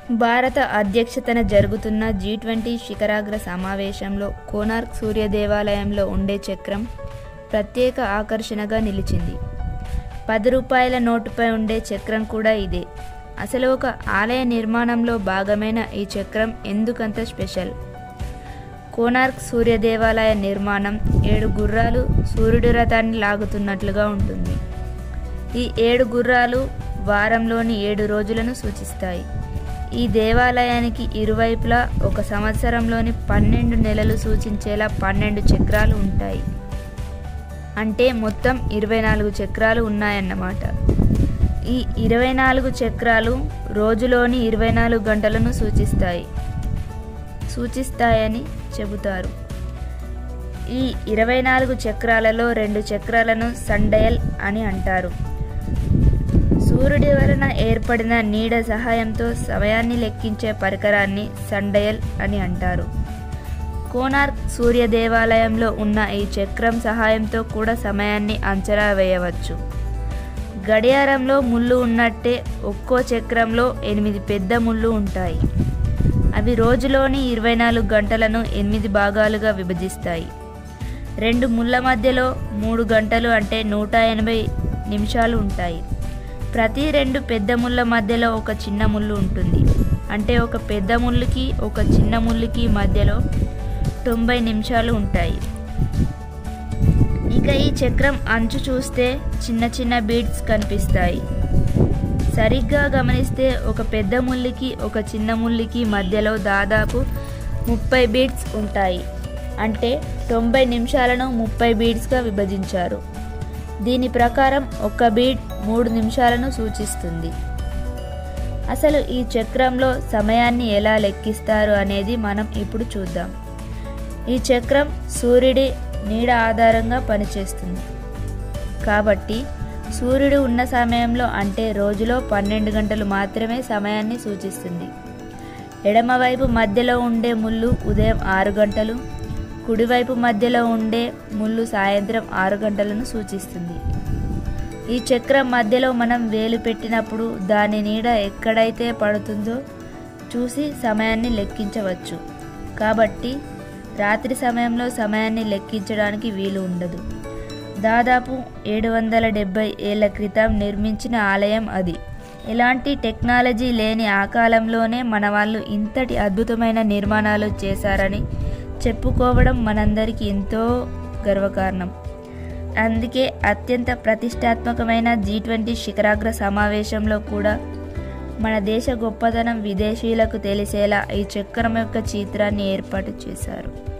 భారత అధ్యక్షతన జరుగుతున్న జీ ట్వంటీ శిఖరాగ్ర సమావేశంలో కోనార్క్ సూర్య దేవాలయంలో ఉండే చక్రం ప్రత్యేక ఆకర్షణగా నిలిచింది పది రూపాయల నోటుపై ఉండే చక్రం కూడా ఇదే అసలు ఒక ఆలయ నిర్మాణంలో భాగమైన ఈ చక్రం ఎందుకంత స్పెషల్ కోనార్క్ సూర్య దేవాలయ నిర్మాణం ఏడు గుర్రాలు సూర్యుడి రథాన్ని లాగుతున్నట్లుగా ఉంటుంది ఈ ఏడు గుర్రాలు వారంలోని ఏడు రోజులను సూచిస్తాయి ఈ దేవాలయానికి ఇరువైపులా ఒక సంవత్సరంలోని పన్నెండు నెలలు సూచించేలా పన్నెండు చక్రాలు ఉంటాయి అంటే మొత్తం ఇరవై నాలుగు చక్రాలు ఉన్నాయన్నమాట ఈ ఇరవై నాలుగు చక్రాలు రోజులోని ఇరవై నాలుగు గంటలను సూచిస్తాయి సూచిస్తాయని చెబుతారు ఈ ఇరవై నాలుగు చక్రాలలో రెండు చక్రాలను సండయల్ అని అంటారు సూర్యుడి వలన ఏర్పడిన నీడ సహాయంతో సమయాన్ని లెక్కించే పరికరాన్ని సండయల్ అని అంటారు కోనార్క్ సూర్య దేవాలయంలో ఉన్న ఈ చక్రం సహాయంతో కూడా సమయాన్ని అంచనా వేయవచ్చు గడియారంలో ముళ్ళు ఉన్నట్టే ఒక్కో చక్రంలో ఎనిమిది పెద్ద ముళ్ళు ఉంటాయి అవి రోజులోని ఇరవై నాలుగు గంటలను ఎనిమిది భాగాలుగా విభజిస్తాయి రెండు ముళ్ళ మధ్యలో మూడు గంటలు అంటే నూట ఎనభై నిమిషాలు ఉంటాయి ప్రతి రెండు పెద్ద ముళ్ళ మధ్యలో ఒక చిన్న ముళ్ళు ఉంటుంది అంటే ఒక పెద్ద ముళ్ళుకి ఒక చిన్న ముళ్ళుకి మధ్యలో తొంభై నిమిషాలు ఉంటాయి ఇక ఈ చక్రం అంచు చూస్తే చిన్న చిన్న బీడ్స్ కనిపిస్తాయి సరిగ్గా గమనిస్తే ఒక పెద్ద ముళ్ళుకి ఒక చిన్న ముళ్ళుకి మధ్యలో దాదాపు ముప్పై బీడ్స్ ఉంటాయి అంటే తొంభై నిమిషాలను ముప్పై బీడ్స్గా విభజించారు దీని ప్రకారం ఒక బీడ్ మూడు నిమిషాలను సూచిస్తుంది అసలు ఈ చక్రంలో సమయాన్ని ఎలా లెక్కిస్తారు అనేది మనం ఇప్పుడు చూద్దాం ఈ చక్రం సూర్యుడి నీడ ఆధారంగా పనిచేస్తుంది కాబట్టి సూర్యుడు ఉన్న సమయంలో అంటే రోజులో పన్నెండు గంటలు మాత్రమే సమయాన్ని సూచిస్తుంది ఎడమవైపు మధ్యలో ఉండే ముళ్ళు ఉదయం ఆరు గంటలు కుడివైపు మధ్యలో ఉండే ముళ్ళు సాయంత్రం ఆరు గంటలను సూచిస్తుంది ఈ చక్రం మధ్యలో మనం వేలు పెట్టినప్పుడు దాని నీడ ఎక్కడైతే పడుతుందో చూసి సమయాన్ని లెక్కించవచ్చు కాబట్టి రాత్రి సమయంలో సమయాన్ని లెక్కించడానికి వీలు ఉండదు దాదాపు ఏడు వందల డెబ్బై ఏళ్ల క్రితం నిర్మించిన ఆలయం అది ఎలాంటి టెక్నాలజీ లేని ఆ కాలంలోనే మన వాళ్ళు ఇంతటి అద్భుతమైన నిర్మాణాలు చేశారని చెప్పుకోవడం మనందరికీ ఎంతో గర్వకారణం అందుకే అత్యంత ప్రతిష్టాత్మకమైన జీ ట్వంటీ శిఖరాగ్ర సమావేశంలో కూడా మన దేశ గొప్పతనం విదేశీయులకు తెలిసేలా ఈ చక్రం యొక్క చిత్రాన్ని ఏర్పాటు చేశారు